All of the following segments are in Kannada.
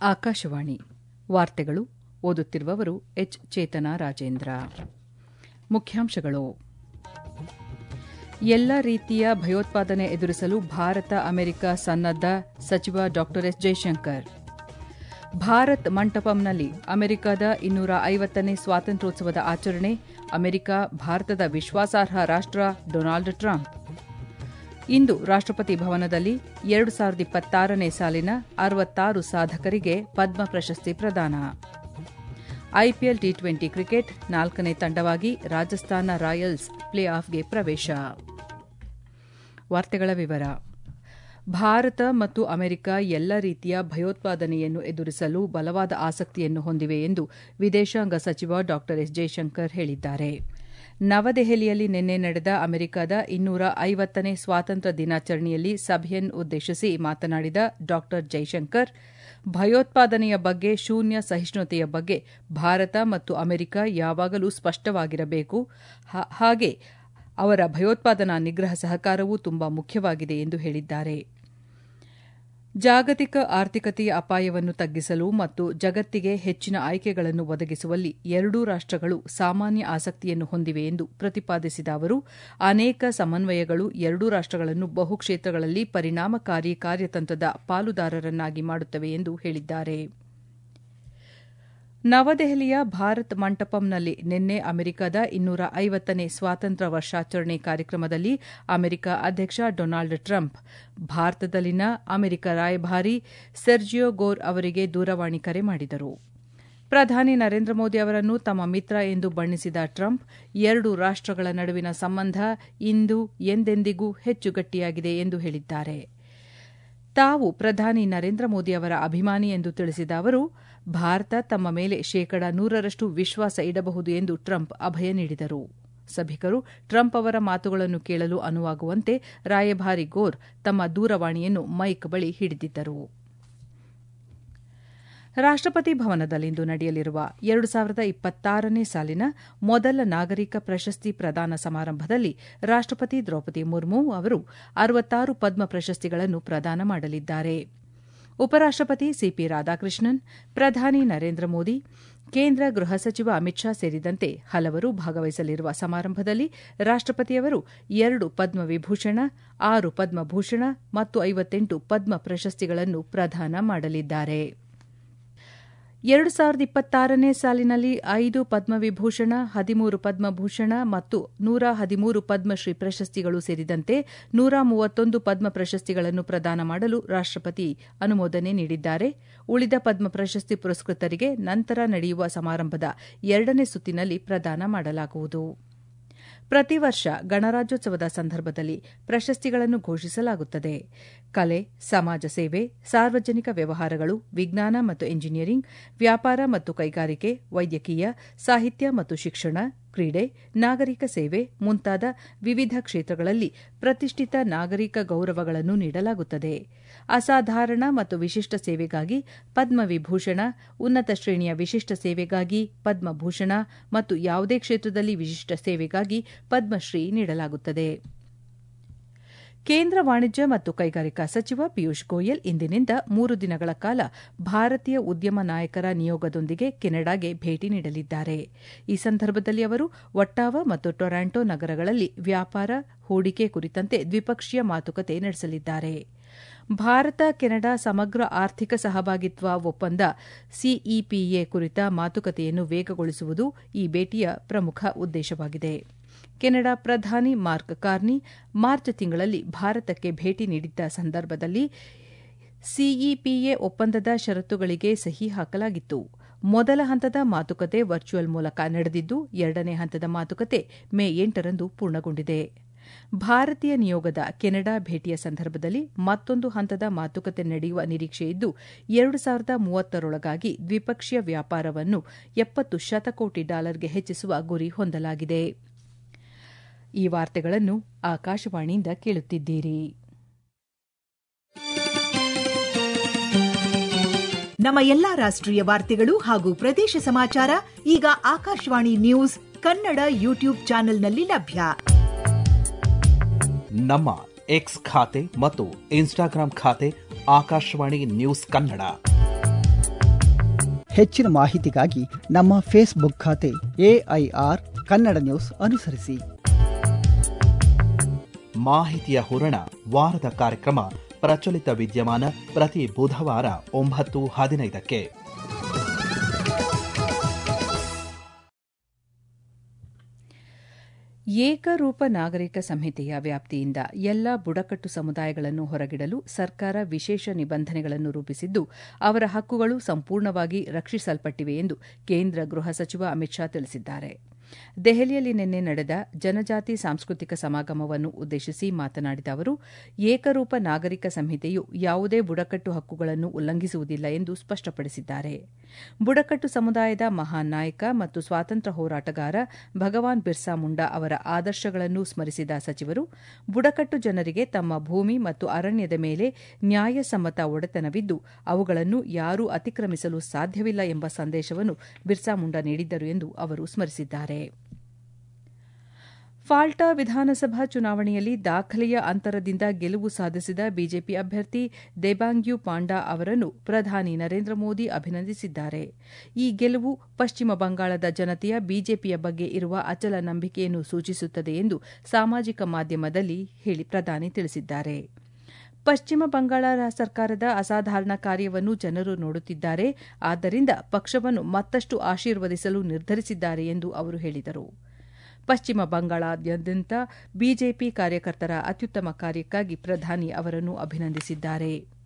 ಆಕಾಶವಾಣಿ ವಾರ್ತೆಗಳು ಓದುತ್ತಿರುವವರು ಎಚ್ ಚೇತನ ರಾಜೇಂದ್ರ ಮುಖ್ಯಾಂಶಗಳು ಎಲ್ಲ ರೀತಿಯ ಭಯೋತ್ಪಾದನೆ ಎದುರಿಸಲು ಭಾರತ ಅಮೆರಿಕ ಸನ್ನದ್ದ ಸಚಿವ ಡಾ ಎಸ್ ಜೈಶಂಕರ್ ಭಾರತ್ ಮಂಟಪಂನಲ್ಲಿ ಅಮೆರಿಕದ ಇನ್ನೂರ ಐವತ್ತನೇ ಸ್ವಾತಂತ್ರ್ಯೋತ್ಸವದ ಆಚರಣೆ ಅಮೆರಿಕ ಭಾರತದ ವಿಶ್ವಾಸಾರ್ಹ ರಾಷ್ಟ ಡೊನಾಲ್ಡ್ ಟ್ರಂಪ್ ಇಂದು ರಾಷ್ಟಪತಿ ಭವನದಲ್ಲಿ ಎರಡು ಸಾವಿರದ ಇಪ್ಪತ್ತಾರನೇ ಸಾಲಿನ ಅರವತ್ತಾರು ಸಾಧಕರಿಗೆ ಪದ್ಮ ಪ್ರಶಸ್ತಿ ಪ್ರದಾನ ಐಪಿಎಲ್ ಟಿ ಟ್ವೆಂಟಿ ಕ್ರಿಕೆಟ್ ನಾಲ್ಕನೇ ತಂಡವಾಗಿ ರಾಜಸ್ಥಾನ ರಾಯಲ್ಸ್ ಪ್ಲೇ ಆಫ್ಗೆ ಪ್ರವೇಶ ವಾರ್ತೆಗಳ ವಿವರ ಭಾರತ ಮತ್ತು ಅಮೆರಿಕ ಎಲ್ಲ ರೀತಿಯ ಭಯೋತ್ಪಾದನೆಯನ್ನು ಎದುರಿಸಲು ಬಲವಾದ ಆಸಕ್ತಿಯನ್ನು ಹೊಂದಿವೆ ಎಂದು ವಿದೇಶಾಂಗ ಸಚಿವ ಡಾ ಎಸ್ ಜೈಶಂಕರ್ ಹೇಳಿದ್ದಾರೆ ನವದೆಹಲಿಯಲ್ಲಿ ನಿನ್ನೆ ನಡೆದ ಅಮೆರಿಕದ ಇನ್ನೂರ ಐವತ್ತನೇ ಸ್ವಾತಂತ್ರ್ಯ ದಿನಾಚರಣೆಯಲ್ಲಿ ಸಭೆಯನ್ನು ಉದ್ದೇಶಿಸಿ ಮಾತನಾಡಿದ ಡಾ ಜೈಶಂಕರ್ ಭಯೋತ್ಪಾದನೆಯ ಬಗ್ಗೆ ಶೂನ್ಯ ಸಹಿಷ್ಣುತೆಯ ಬಗ್ಗೆ ಭಾರತ ಮತ್ತು ಅಮೆರಿಕ ಯಾವಾಗಲೂ ಸ್ಪಷ್ಟವಾಗಿರಬೇಕು ಹಾಗೆ ಅವರ ಭಯೋತ್ಪಾದನಾ ನಿಗ್ರಹ ಸಹಕಾರವೂ ತುಂಬಾ ಮುಖ್ಯವಾಗಿದೆ ಎಂದು ಹೇಳಿದ್ದಾರೆ ಜಾಗತಿಕ ಆರ್ಥಿಕತೆಯ ಅಪಾಯವನ್ನು ತಗ್ಗಿಸಲು ಮತ್ತು ಜಗತ್ತಿಗೆ ಹೆಚ್ಚಿನ ಆಯ್ಕೆಗಳನ್ನು ಒದಗಿಸುವಲ್ಲಿ ಎರಡೂ ರಾಷ್ಟಗಳು ಸಾಮಾನ್ಯ ಆಸಕ್ತಿಯನ್ನು ಹೊಂದಿವೆ ಎಂದು ಪ್ರತಿಪಾದಿಸಿದ ಅವರು ಅನೇಕ ಸಮನ್ವಯಗಳು ಎರಡೂ ರಾಷ್ಟಗಳನ್ನು ಬಹುಕ್ಷೇತ್ರಗಳಲ್ಲಿ ಪರಿಣಾಮಕಾರಿ ಕಾರ್ಯತಂತ್ರದ ಪಾಲುದಾರರನ್ನಾಗಿ ಮಾಡುತ್ತವೆ ಎಂದು ಹೇಳಿದ್ದಾರೆ ನವದೆಹಲಿಯ ಭಾರತ್ ಮಂಟಪಂನಲ್ಲಿ ನಿನ್ನೆ ಅಮೆರಿಕದ ಇನ್ನೂರ ಐವತ್ತನೇ ಸ್ವಾತಂತ್ರ್ಯ ವರ್ಷಾಚರಣೆ ಕಾರ್ಯಕ್ರಮದಲ್ಲಿ ಅಮೆರಿಕ ಅಧ್ಯಕ್ಷ ಡೊನಾಲ್ಡ್ ಟ್ರಂಪ್ ಭಾರತದಲ್ಲಿನ ಅಮೆರಿಕ ರಾಯಭಾರಿ ಸೆರ್ಜಿಯೋ ಗೋರ್ ಅವರಿಗೆ ದೂರವಾಣಿ ಕರೆ ಮಾಡಿದರು ಪ್ರಧಾನಿ ನರೇಂದ್ರ ಮೋದಿ ಅವರನ್ನು ತಮ್ಮ ಮಿತ್ರ ಎಂದು ಬಣ್ಣಿಸಿದ ಟ್ರಂಪ್ ಎರಡು ರಾಷ್ಟಗಳ ನಡುವಿನ ಸಂಬಂಧ ಇಂದು ಎಂದೆಂದಿಗೂ ಹೆಚ್ಚು ಗಟ್ಟಿಯಾಗಿದೆ ಎಂದು ಹೇಳಿದ್ದಾರೆ ತಾವು ಪ್ರಧಾನಿ ನರೇಂದ್ರ ಮೋದಿ ಅವರ ಅಭಿಮಾನಿ ಎಂದು ತಿಳಿಸಿದ ಅವರು ಭಾರತ ತಮ್ಮ ಮೇಲೆ ಶೇಕಡ ನೂರರಷ್ಟು ವಿಶ್ವಾಸ ಇಡಬಹುದು ಎಂದು ಟ್ರಂಪ್ ಅಭಯ ನೀಡಿದರು ಸಭಿಕರು ಟ್ರಂಪ್ ಅವರ ಮಾತುಗಳನ್ನು ಕೇಳಲು ಅನುವಾಗುವಂತೆ ರಾಯಭಾರಿ ಗೋರ್ ತಮ್ಮ ದೂರವಾಣಿಯನ್ನು ಮೈಕ್ ಬಳಿ ಹಿಡಿದಿದ್ದರು ರಾಷ್ಟಪತಿ ಭವನದಲ್ಲಿಂದು ನಡೆಯಲಿರುವ ಎರಡು ಸಾವಿರದ ಇಪ್ಪತ್ತಾರನೇ ಸಾಲಿನ ಮೊದಲ ನಾಗರಿಕ ಪ್ರಶಸ್ತಿ ಪ್ರದಾನ ಸಮಾರಂಭದಲ್ಲಿ ರಾಷ್ಟಪತಿ ದ್ರೌಪದಿ ಮುರ್ಮು ಅವರು ಅರವತ್ತಾರು ಪದ್ಮ ಪ್ರಶಸ್ತಿಗಳನ್ನು ಪ್ರದಾನ ಮಾಡಲಿದ್ದಾರೆ ಉಪರಾಷ್ಟಪತಿ ಸಿಪಿ ರಾಧಾಕೃಷ್ಣನ್ ಪ್ರಧಾನಿ ನರೇಂದ್ರ ಮೋದಿ ಕೇಂದ್ರ ಗೃಹ ಸಚಿವ ಅಮಿತ್ ಶಾ ಸೇರಿದಂತೆ ಹಲವರು ಭಾಗವಹಿಸಲಿರುವ ಸಮಾರಂಭದಲ್ಲಿ ರಾಷ್ಟಪತಿಯವರು ಎರಡು ಪದ್ಮವಿಭೂಷಣ ಆರು ಪದ್ಮಭೂಷಣ ಮತ್ತು ಐವತ್ತೆಂಟು ಪದ್ಮ ಪ್ರಶಸ್ತಿಗಳನ್ನು ಪ್ರದಾನ ಮಾಡಲಿದ್ದಾರೆ ಎರಡು ಸಾವಿರದ ಇಪ್ಪತ್ತಾರನೇ ಸಾಲಿನಲ್ಲಿ ಐದು ಪದ್ಮವಿಭೂಷಣ ಹದಿಮೂರು ಪದ್ಮಭೂಷಣ ಮತ್ತು ನೂರ ಹದಿಮೂರು ಪದ್ಮಶ್ರೀ ಪ್ರಶಸ್ತಿಗಳು ಸೇರಿದಂತೆ ನೂರ ಮೂವತ್ತೊಂದು ಪದ್ಮ ಪ್ರಶಸ್ತಿಗಳನ್ನು ಪ್ರದಾನ ಮಾಡಲು ರಾಷ್ಟಪತಿ ಅನುಮೋದನೆ ನೀಡಿದ್ದಾರೆ ಉಳಿದ ಪದ್ಮ ಪ್ರಶಸ್ತಿ ಪುರಸ್ಕೃತರಿಗೆ ನಂತರ ನಡೆಯುವ ಸಮಾರಂಭದ ಎರಡನೇ ಸುತ್ತಿನಲ್ಲಿ ಪ್ರದಾನ ಮಾಡಲಾಗುವುದು ಪ್ರತಿ ವರ್ಷ ಗಣರಾಜ್ಯೋತ್ಸವದ ಸಂದರ್ಭದಲ್ಲಿ ಪ್ರಶಸ್ತಿಗಳನ್ನು ಘೋಷಿಸಲಾಗುತ್ತದೆ ಕಲೆ ಸಮಾಜ ಸೇವೆ ಸಾರ್ವಜನಿಕ ವ್ಯವಹಾರಗಳು ವಿಜ್ಞಾನ ಮತ್ತು ಎಂಜಿನಿಯರಿಂಗ್ ವ್ಯಾಪಾರ ಮತ್ತು ಕೈಗಾರಿಕೆ ವೈದ್ಯಕೀಯ ಸಾಹಿತ್ಯ ಮತ್ತು ಶಿಕ್ಷಣ ಕ್ರೀಡೆ ನಾಗರಿಕ ಸೇವೆ ಮುಂತಾದ ವಿವಿಧ ಕ್ಷೇತ್ರಗಳಲ್ಲಿ ಪ್ರತಿಷ್ಠಿತ ನಾಗರಿಕ ಗೌರವಗಳನ್ನು ನೀಡಲಾಗುತ್ತದೆ ಅಸಾಧಾರಣ ಮತ್ತು ವಿಶಿಷ್ಟ ಸೇವೆಗಾಗಿ ಪದ್ಮವಿಭೂಷಣ ಉನ್ನತ ಶ್ರೇಣಿಯ ವಿಶಿಷ್ಟ ಸೇವೆಗಾಗಿ ಪದ್ಮಭೂಷಣ ಮತ್ತು ಯಾವುದೇ ಕ್ಷೇತ್ರದಲ್ಲಿ ವಿಶಿಷ್ಟ ಸೇವೆಗಾಗಿ ಪದ್ಮಶ್ರೀ ನೀಡಲಾಗುತ್ತದೆ ಕೇಂದ್ರ ವಾಣಿಜ್ಯ ಮತ್ತು ಕೈಗಾರಿಕಾ ಸಚಿವ ಪಿಯೂಷ್ ಗೋಯಲ್ ಇಂದಿನಿಂದ ಮೂರು ದಿನಗಳ ಕಾಲ ಭಾರತೀಯ ಉದ್ಯಮ ನಾಯಕರ ನಿಯೋಗದೊಂದಿಗೆ ಕೆನಡಾಗೆ ಭೇಟಿ ನೀಡಲಿದ್ದಾರೆ ಈ ಸಂದರ್ಭದಲ್ಲಿ ಅವರು ಒಟ್ಟಾವ ಮತ್ತು ಟೊರಾಂಟೊ ನಗರಗಳಲ್ಲಿ ವ್ಯಾಪಾರ ಹೂಡಿಕೆ ಕುರಿತಂತೆ ದ್ವಿಪಕ್ಷೀಯ ಮಾತುಕತೆ ನಡೆಸಲಿದ್ದಾರೆ ಭಾರತ ಕೆನಡಾ ಸಮಗ್ರ ಆರ್ಥಿಕ ಸಹಭಾಗಿತ್ವ ಒಪ್ಪಂದ ಸಿಇಪಿಎ ಕುರಿತ ಮಾತುಕತೆಯನ್ನು ವೇಗಗೊಳಿಸುವುದು ಈ ಭೇಟಿಯ ಪ್ರಮುಖ ಉದ್ದೇಶವಾಗಿದೆ ಕೆನಡಾ ಪ್ರಧಾನಿ ಮಾರ್ಕ್ ಕಾರ್ನಿ ಮಾರ್ಚ್ ತಿಂಗಳಲ್ಲಿ ಭಾರತಕ್ಕೆ ಭೇಟಿ ನೀಡಿದ್ದ ಸಂದರ್ಭದಲ್ಲಿ ಸಿಇಪಿಎ ಒಪ್ಪಂದದ ಷರತ್ತುಗಳಿಗೆ ಸಹಿ ಹಾಕಲಾಗಿತ್ತು ಮೊದಲ ಹಂತದ ಮಾತುಕತೆ ವರ್ಚುವಲ್ ಮೂಲಕ ನಡೆದಿದ್ದು ಎರಡನೇ ಹಂತದ ಮಾತುಕತೆ ಮೇ ಎಂಟರಂದು ಪೂರ್ಣಗೊಂಡಿದೆ ಭಾರತೀಯ ನಿಯೋಗದ ಕೆನಡಾ ಭೇಟಿಯ ಸಂದರ್ಭದಲ್ಲಿ ಮತ್ತೊಂದು ಹಂತದ ಮಾತುಕತೆ ನಡೆಯುವ ನಿರೀಕ್ಷೆಯಿದ್ದು ಎರಡು ಸಾವಿರದ ಮೂವತ್ತರೊಳಗಾಗಿ ದ್ವಿಪಕ್ಷೀಯ ವ್ಯಾಪಾರವನ್ನು ಎಪ್ಪತ್ತು ಶತಕೋಟಿ ಡಾಲರ್ಗೆ ಹೆಚ್ಚಿಸುವ ಗುರಿ ಹೊಂದಲಾಗಿದೆ ಈ ವಾರ್ತೆಗಳನ್ನು ಆಕಾಶವಾಣಿಯಿಂದ ಕೇಳುತ್ತಿದ್ದೀರಿ ನಮ್ಮ ಎಲ್ಲಾ ರಾಷ್ಟ್ರೀಯ ವಾರ್ತೆಗಳು ಹಾಗೂ ಪ್ರದೇಶ ಸಮಾಚಾರ ಈಗ ಆಕಾಶವಾಣಿ ನ್ಯೂಸ್ ಕನ್ನಡ ಯೂಟ್ಯೂಬ್ ಚಾನೆಲ್ನಲ್ಲಿ ಲಭ್ಯ ನಮ್ಮ ಎಕ್ಸ್ ಖಾತೆ ಮತ್ತು ಇನ್ಸ್ಟಾಗ್ರಾಂ ಖಾತೆ ಆಕಾಶವಾಣಿ ನ್ಯೂಸ್ ಕನ್ನಡ ಹೆಚ್ಚಿನ ಮಾಹಿತಿಗಾಗಿ ನಮ್ಮ ಫೇಸ್ಬುಕ್ ಖಾತೆ ಎಐಆರ್ ಕನ್ನಡ ನ್ಯೂಸ್ ಅನುಸರಿಸಿ ಮಾಹಿತಿಯ ಹೂರಣ ವಾರದ ಕಾರ್ಯಕ್ರಮ ಪ್ರಚಲಿತ ವಿದ್ಯಮಾನ ಪ್ರತಿ ಬುಧವಾರ ಒಂಬತ್ತು ಹದಿನೈದಕ್ಕೆ ಏಕರೂಪ ನಾಗರಿಕ ಸಂಹಿತೆಯ ವ್ಯಾಪ್ತಿಯಿಂದ ಎಲ್ಲ ಬುಡಕಟ್ಟು ಸಮುದಾಯಗಳನ್ನು ಹೊರಗಿಡಲು ಸರ್ಕಾರ ವಿಶೇಷ ನಿಬಂಧನೆಗಳನ್ನು ರೂಪಿಸಿದ್ದು ಅವರ ಹಕ್ಕುಗಳು ಸಂಪೂರ್ಣವಾಗಿ ರಕ್ಷಿಸಲ್ಪಟ್ಟಿವೆ ಎಂದು ಕೇಂದ್ರ ಗೃಹ ಸಚಿವ ಅಮಿತ್ ಶಾ ತಿಳಿಸಿದ್ದಾರೆ ದೆಹಲಿಯಲ್ಲಿ ನಿನ್ನೆ ನಡೆದ ಜನಜಾತಿ ಸಾಂಸ್ಕೃತಿಕ ಸಮಾಗಮವನ್ನು ಉದ್ದೇಶಿಸಿ ಮಾತನಾಡಿದ ಅವರು ಏಕರೂಪ ನಾಗರಿಕ ಸಂಹಿತೆಯು ಯಾವುದೇ ಬುಡಕಟ್ಟು ಹಕ್ಕುಗಳನ್ನು ಉಲ್ಲಂಘಿಸುವುದಿಲ್ಲ ಎಂದು ಸ್ಪಷ್ಟಪಡಿಸಿದ್ದಾರೆ ಬುಡಕಟ್ಟು ಸಮುದಾಯದ ಮಹಾನ್ ನಾಯಕ ಮತ್ತು ಸ್ವಾತಂತ್ರ್ಯ ಹೋರಾಟಗಾರ ಭಗವಾನ್ ಬಿರ್ಸಾ ಮುಂಡಾ ಅವರ ಆದರ್ಶಗಳನ್ನು ಸ್ಮರಿಸಿದ ಸಚಿವರು ಬುಡಕಟ್ಟು ಜನರಿಗೆ ತಮ್ಮ ಭೂಮಿ ಮತ್ತು ಅರಣ್ಯದ ಮೇಲೆ ನ್ಯಾಯಸಮ್ಮತ ಒಡೆತನವಿದ್ದು ಅವುಗಳನ್ನು ಯಾರೂ ಅತಿಕ್ರಮಿಸಲು ಸಾಧ್ಯವಿಲ್ಲ ಎಂಬ ಸಂದೇಶವನ್ನು ಬಿರ್ಸಾ ಮುಂಡಾ ನೀಡಿದ್ದರು ಎಂದು ಅವರು ಸ್ಮರಿಸಿದ್ದಾರೆ ಫಾಲ್ಟಾ ವಿಧಾನಸಭಾ ಚುನಾವಣೆಯಲ್ಲಿ ದಾಖಲೆಯ ಅಂತರದಿಂದ ಗೆಲುವು ಸಾಧಿಸಿದ ಬಿಜೆಪಿ ಅಭ್ಯರ್ಥಿ ದೇಬಾಂಗ್ಯು ಪಾಂಡಾ ಅವರನ್ನು ಪ್ರಧಾನಿ ನರೇಂದ್ರ ಮೋದಿ ಅಭಿನಂದಿಸಿದ್ದಾರೆ ಈ ಗೆಲುವು ಪಶ್ಚಿಮ ಬಂಗಾಳದ ಜನತೆಯ ಬಿಜೆಪಿಯ ಬಗ್ಗೆ ಇರುವ ಅಚಲ ನಂಬಿಕೆಯನ್ನು ಸೂಚಿಸುತ್ತದೆ ಎಂದು ಸಾಮಾಜಿಕ ಮಾಧ್ಯಮದಲ್ಲಿ ಹೇಳಿ ಪ್ರಧಾನಿ ತಿಳಿಸಿದ್ದಾರೆ ಪಶ್ಚಿಮ ಬಂಗಾಳ ಸರ್ಕಾರದ ಅಸಾಧಾರಣ ಕಾರ್ಯವನ್ನು ಜನರು ನೋಡುತ್ತಿದ್ದಾರೆ ಆದ್ದರಿಂದ ಪಕ್ಷವನ್ನು ಮತ್ತಷ್ಟು ಆಶೀರ್ವದಿಸಲು ನಿರ್ಧರಿಸಿದ್ದಾರೆ ಎಂದು ಅವರು ಹೇಳಿದರು ಪಶ್ಚಿಮ ಬಂಗಾಳಾದ್ಯಂತ ಬಿಜೆಪಿ ಕಾರ್ಯಕರ್ತರ ಅತ್ಯುತ್ತಮ ಕಾರ್ಯಕ್ಕಾಗಿ ಪ್ರಧಾನಿ ಅವರನ್ನು ಅಭಿನಂದಿಸಿದ್ದಾರೆ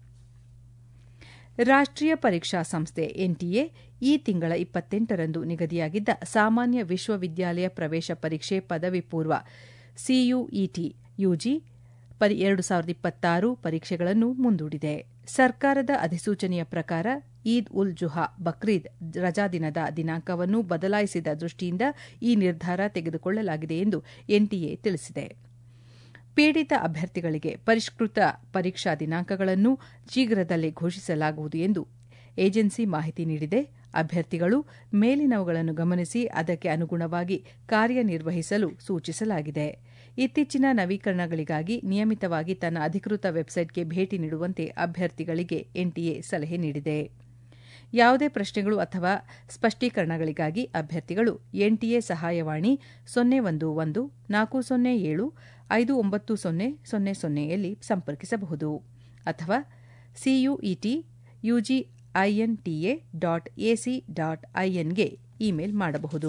ರಾಷ್ಟೀಯ ಪರೀಕ್ಷಾ ಸಂಸ್ಥೆ ಎನ್ಟಿಎ ಈ ತಿಂಗಳ ಇಪ್ಪತ್ತೆಂಟರಂದು ನಿಗದಿಯಾಗಿದ್ದ ಸಾಮಾನ್ಯ ವಿಶ್ವವಿದ್ಯಾಲಯ ಪ್ರವೇಶ ಪರೀಕ್ಷೆ ಪದವಿ ಪೂರ್ವ ಸಿಯುಇಟಿ ಯುಜಿ ಎರಡು ಸಾವಿರದ ಇಪ್ಪತ್ತಾರು ಪರೀಕ್ಷೆಗಳನ್ನು ಮುಂದೂಡಿದೆ ಸರ್ಕಾರದ ಅಧಿಸೂಚನೆಯ ಪ್ರಕಾರ ಈದ್ ಉಲ್ ಜುಹಾ ಬಕ್ರೀದ್ ರಜಾದಿನದ ದಿನಾಂಕವನ್ನು ಬದಲಾಯಿಸಿದ ದೃಷ್ಟಿಯಿಂದ ಈ ನಿರ್ಧಾರ ತೆಗೆದುಕೊಳ್ಳಲಾಗಿದೆ ಎಂದು ಎನ್ಟಿಎ ತಿಳಿಸಿದೆ ಪೀಡಿತ ಅಭ್ಯರ್ಥಿಗಳಿಗೆ ಪರಿಷ್ಕೃತ ಪರೀಕ್ಷಾ ದಿನಾಂಕಗಳನ್ನು ಶೀಘ್ರದಲ್ಲೇ ಘೋಷಿಸಲಾಗುವುದು ಎಂದು ಏಜೆನ್ಸಿ ಮಾಹಿತಿ ನೀಡಿದೆ ಅಭ್ಯರ್ಥಿಗಳು ಮೇಲಿನವುಗಳನ್ನು ಗಮನಿಸಿ ಅದಕ್ಕೆ ಅನುಗುಣವಾಗಿ ಕಾರ್ಯನಿರ್ವಹಿಸಲು ಸೂಚಿಸಲಾಗಿದೆ ಇತ್ತೀಚಿನ ನವೀಕರಣಗಳಿಗಾಗಿ ನಿಯಮಿತವಾಗಿ ತನ್ನ ಅಧಿಕೃತ ವೆಬ್ಸೈಟ್ಗೆ ಭೇಟಿ ನೀಡುವಂತೆ ಅಭ್ಯರ್ಥಿಗಳಿಗೆ ಎನ್ಟಿಎ ಸಲಹೆ ನೀಡಿದೆ ಯಾವುದೇ ಪ್ರಶ್ನೆಗಳು ಅಥವಾ ಸ್ಪಷ್ಟೀಕರಣಗಳಿಗಾಗಿ ಅಭ್ಯರ್ಥಿಗಳು ಎನ್ಟಿಎ ಸಹಾಯವಾಣಿ ಸೊನ್ನೆ ಒಂದು ಒಂದು ನಾಲ್ಕು ಸೊನ್ನೆ ಏಳು ಐದು ಒಂಬತ್ತು ಸೊನ್ನೆ ಸೊನ್ನೆ ಸೊನ್ನೆಯಲ್ಲಿ ಸಂಪರ್ಕಿಸಬಹುದು ಅಥವಾ CUET UGINTA dot AC dot ಐಎನ್ಗೆ ಇಮೇಲ್ ಮಾಡಬಹುದು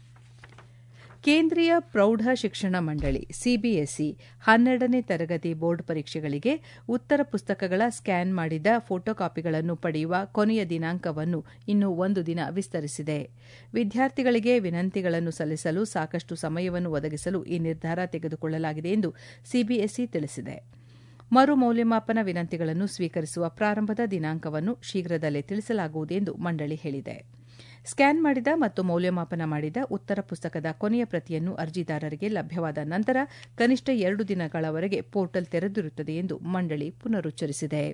ಕೇಂದ್ರೀಯ ಪ್ರೌಢ ಶಿಕ್ಷಣ ಮಂಡಳಿ ಸಿಬಿಎಸ್ಇ ಹನ್ನೆರಡನೇ ತರಗತಿ ಬೋರ್ಡ್ ಪರೀಕ್ಷೆಗಳಿಗೆ ಉತ್ತರ ಪುಸ್ತಕಗಳ ಸ್ಕ್ಯಾನ್ ಮಾಡಿದ ಫೋಟೋಕಾಪಿಗಳನ್ನು ಪಡೆಯುವ ಕೊನೆಯ ದಿನಾಂಕವನ್ನು ಇನ್ನೂ ಒಂದು ದಿನ ವಿಸ್ತರಿಸಿದೆ ವಿದ್ಯಾರ್ಥಿಗಳಿಗೆ ವಿನಂತಿಗಳನ್ನು ಸಲ್ಲಿಸಲು ಸಾಕಷ್ಟು ಸಮಯವನ್ನು ಒದಗಿಸಲು ಈ ನಿರ್ಧಾರ ತೆಗೆದುಕೊಳ್ಳಲಾಗಿದೆ ಎಂದು ಸಿಬಿಎಸ್ಇ ತಿಳಿಸಿದೆ ಮರು ಮೌಲ್ಯಮಾಪನ ವಿನಂತಿಗಳನ್ನು ಸ್ವೀಕರಿಸುವ ಪ್ರಾರಂಭದ ದಿನಾಂಕವನ್ನು ಶೀಘ್ರದಲ್ಲೇ ತಿಳಿಸಲಾಗುವುದು ಎಂದು ಮಂಡಳಿ ಹೇಳಿದೆ ಸ್ಕ್ಯಾನ್ ಮಾಡಿದ ಮತ್ತು ಮೌಲ್ಯಮಾಪನ ಮಾಡಿದ ಉತ್ತರ ಪುಸ್ತಕದ ಕೊನೆಯ ಪ್ರತಿಯನ್ನು ಅರ್ಜಿದಾರರಿಗೆ ಲಭ್ಯವಾದ ನಂತರ ಕನಿಷ್ಠ ಎರಡು ದಿನಗಳವರೆಗೆ ಪೋರ್ಟಲ್ ತೆರೆದಿರುತ್ತದೆ ಎಂದು ಮಂಡಳಿ ಪುನರುಚ್ಚರಿಸಿದೆ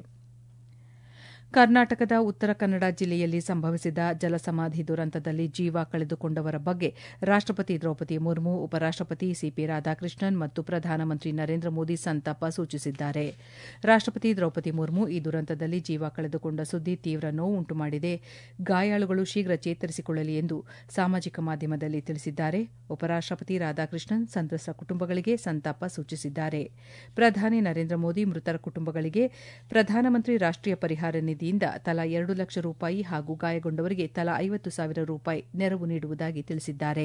ಕರ್ನಾಟಕದ ಉತ್ತರ ಕನ್ನಡ ಜಿಲ್ಲೆಯಲ್ಲಿ ಸಂಭವಿಸಿದ ಜಲಸಮಾಧಿ ದುರಂತದಲ್ಲಿ ಜೀವ ಕಳೆದುಕೊಂಡವರ ಬಗ್ಗೆ ರಾಷ್ಟಪತಿ ದ್ರೌಪದಿ ಮುರ್ಮು ಉಪರಾಷ್ಟಪತಿ ಸಿಪಿ ರಾಧಾಕೃಷ್ಣನ್ ಮತ್ತು ಪ್ರಧಾನಮಂತ್ರಿ ನರೇಂದ್ರ ಮೋದಿ ಸಂತಾಪ ಸೂಚಿಸಿದ್ದಾರೆ ರಾಷ್ಟಪತಿ ದ್ರೌಪದಿ ಮುರ್ಮು ಈ ದುರಂತದಲ್ಲಿ ಜೀವ ಕಳೆದುಕೊಂಡ ಸುದ್ದಿ ತೀವ್ರ ನೋವು ಉಂಟುಮಾಡಿದೆ ಗಾಯಾಳುಗಳು ಶೀಘ್ರ ಚೇತರಿಸಿಕೊಳ್ಳಲಿ ಎಂದು ಸಾಮಾಜಿಕ ಮಾಧ್ಯಮದಲ್ಲಿ ತಿಳಿಸಿದ್ದಾರೆ ಉಪರಾಷ್ಟಪತಿ ರಾಧಾಕೃಷ್ಣನ್ ಸಂತ್ರಸ್ತ ಕುಟುಂಬಗಳಿಗೆ ಸಂತಾಪ ಸೂಚಿಸಿದ್ದಾರೆ ಪ್ರಧಾನಿ ನರೇಂದ್ರ ಮೋದಿ ಮೃತರ ಕುಟುಂಬಗಳಿಗೆ ಪ್ರಧಾನಮಂತ್ರಿ ರಾಷ್ಟೀಯ ಪರಿಹಾರ ನಿಧಿಯಿಂದ ತಲಾ ಎರಡು ಲಕ್ಷ ರೂಪಾಯಿ ಹಾಗೂ ಗಾಯಗೊಂಡವರಿಗೆ ತಲಾ ಐವತ್ತು ಸಾವಿರ ರೂಪಾಯಿ ನೆರವು ನೀಡುವುದಾಗಿ ತಿಳಿಸಿದ್ದಾರೆ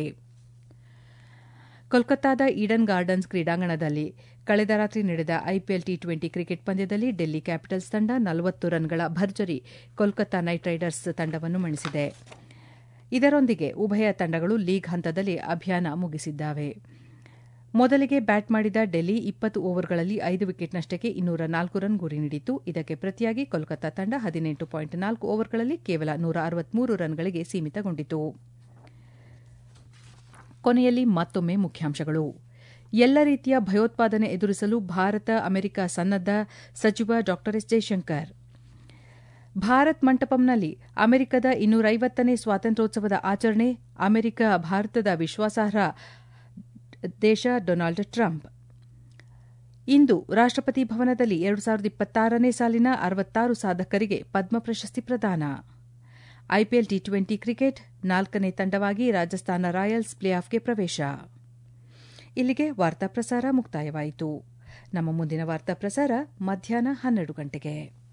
ಕೋಲ್ಕತ್ತಾದ ಈಡನ್ ಗಾರ್ಡನ್ಸ್ ಕ್ರೀಡಾಂಗಣದಲ್ಲಿ ಕಳೆದ ರಾತ್ರಿ ನಡೆದ ಐಪಿಎಲ್ ಟಿ ಟ್ವೆಂಟಿ ಕ್ರಿಕೆಟ್ ಪಂದ್ಯದಲ್ಲಿ ಡೆಲ್ಲಿ ಕ್ಯಾಪಿಟಲ್ಸ್ ತಂಡ ನಲವತ್ತು ರನ್ಗಳ ಭರ್ಜರಿ ಕೋಲ್ಕತ್ತಾ ನೈಟ್ ರೈಡರ್ಸ್ ತಂಡವನ್ನು ಮಣಿಸಿದೆ ಇದರೊಂದಿಗೆ ಉಭಯ ತಂಡಗಳು ಲೀಗ್ ಹಂತದಲ್ಲಿ ಅಭಿಯಾನ ಮುಗಿಸಿದ್ದಾವೆ ಮೊದಲಿಗೆ ಬ್ಯಾಟ್ ಮಾಡಿದ ಡೆಲ್ಲಿ ಇಪ್ಪತ್ತು ಓವರ್ಗಳಲ್ಲಿ ಐದು ವಿಕೆಟ್ನಷ್ಟಕ್ಕೆ ಇನ್ನೂರ ನಾಲ್ಕು ರನ್ ಗುರಿ ನೀಡಿತ್ತು ಇದಕ್ಕೆ ಪ್ರತಿಯಾಗಿ ಕೋಲ್ಕತ್ತಾ ತಂಡ ಹದಿನೆಂಟು ಪಾಯಿಂಟ್ ನಾಲ್ಕು ಓವರ್ಗಳಲ್ಲಿ ಕೇವಲ ನೂರ ಅರವತ್ಮೂರು ರನ್ಗಳಿಗೆ ಸೀಮಿತಗೊಂಡಿತು ಕೊನೆಯಲ್ಲಿ ಮತ್ತೊಮ್ಮೆ ಮುಖ್ಯಾಂಶಗಳು ಎಲ್ಲ ರೀತಿಯ ಭಯೋತ್ಪಾದನೆ ಎದುರಿಸಲು ಭಾರತ ಅಮೆರಿಕ ಸನ್ನದ್ದ ಸಚಿವ ಡಾ ಎಸ್ ಜೈಶಂಕರ್ ಭಾರತ್ ಮಂಟಪಂನಲ್ಲಿ ಅಮೆರಿಕದ ಇನ್ನೂರೈವತ್ತನೇ ಸ್ವಾತಂತ್ರ್ಯೋತ್ಸವದ ಆಚರಣೆ ಅಮೆರಿಕ ಭಾರತದ ವಿಶ್ವಾಸಾರ್ಹ ದೇಶ ಡೊನಾಲ್ಡ್ ಟ್ರಂಪ್ ಇಂದು ರಾಷ್ಟಪತಿ ಭವನದಲ್ಲಿ ಎರಡು ಸಾವಿರದ ಇಪ್ಪತ್ತಾರನೇ ಸಾಲಿನ ಅರವತ್ತಾರು ಸಾಧಕರಿಗೆ ಪದ್ಮ ಪ್ರಶಸ್ತಿ ಪ್ರದಾನ ಐಪಿಎಲ್ ಟಿ ಟ್ವೆಂಟಿ ಕ್ರಿಕೆಟ್ ನಾಲ್ಕನೇ ತಂಡವಾಗಿ ರಾಜಸ್ಥಾನ ರಾಯಲ್ಸ್ ಪ್ಲೇಆಫ್ಗೆ ಪ್ರವೇಶ ಇಲ್ಲಿಗೆ ವಾರ್ತಾ ಪ್ರಸಾರ ಮುಕ್ತಾಯವಾಯಿತು ನಮ್ಮ ಮುಂದಿನ ವಾರ್ತಾ ಪ್ರಸಾರ ಮಧ್ಯಾಹ್ನ ಹನ್ನೆರಡು ಗಂಟೆಗೆ